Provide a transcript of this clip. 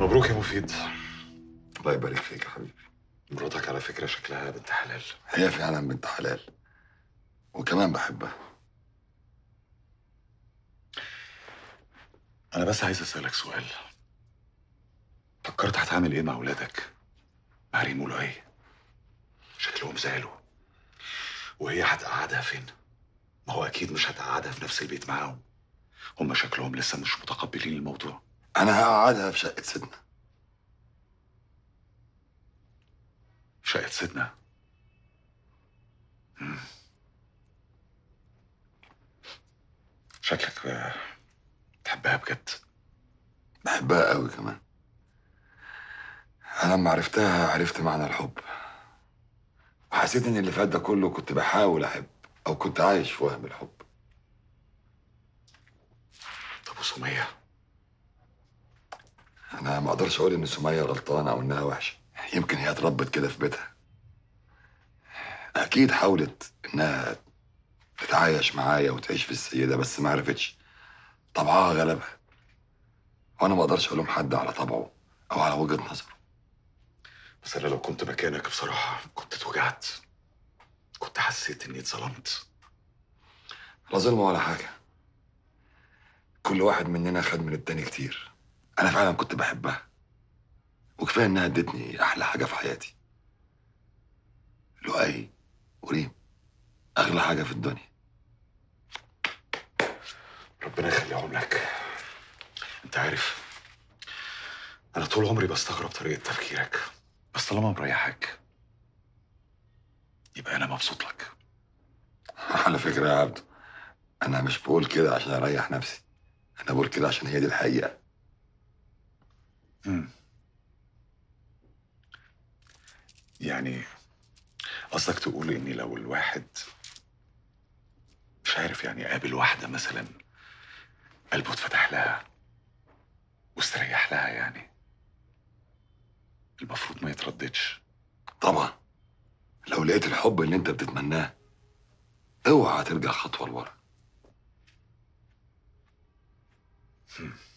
مبروك يا مفيد الله يبارك فيك يا حبيبي مراتك على فكرة شكلها بنت حلال هي فعلا بنت حلال وكمان بحبها أنا بس عايز أسألك سؤال فكرت هتعمل إيه مع ولادك؟ مع ريم ولؤي شكلهم زعلوا وهي هتقعدها فين؟ ما هو أكيد مش هتقعدها في نفس البيت معاهم هم شكلهم لسه مش متقبلين الموضوع انا هقعدها في شقه سيدنا في شقة سيدنا مم. شكلك آه، تحبها بجد بحبها قوي كمان انا لما عرفتها عرفت معنى الحب وحسيت ان اللي فات ده كله كنت بحاول احب او كنت عايش في وهم الحب طب وسمية انا ما اقدرش اقول ان سميه غلطانه او انها وحشه يمكن هي اتربت كده في بيتها اكيد حاولت انها تتعايش معايا وتعيش في السيده بس ما عرفتش طبعها غلبها وانا ما اقدرش الوم حد على طبعه او على وجهه نظره بس أنا لو كنت مكانك بصراحة كنت اتوجعت كنت حسيت إني اتظلمت لا ظلم ولا حاجه كل واحد مننا خد من التاني كتير انا فعلا كنت بحبها وكفايه انها ادتني احلى حاجه في حياتي لؤي وريم اغلى حاجه في الدنيا ربنا يخليهم لك انت عارف انا طول عمري بستغرب طريقة تفكيرك بس طالما مريحك يبقى انا مبسوط لك على فكرة يا عبدو أنا مش بقول كده عشان أريح نفسي أنا بقول كده عشان هي دي الحقيقة مم. يعني قصدك تقول اني لو الواحد مش عارف يعني قابل واحدة مثلا قلبه اتفتح لها واستريح لها يعني المفروض ما يترددش طبعا لو لقيت الحب اللي أنت بتتمناه اوعى ترجع خطوة لورا مم.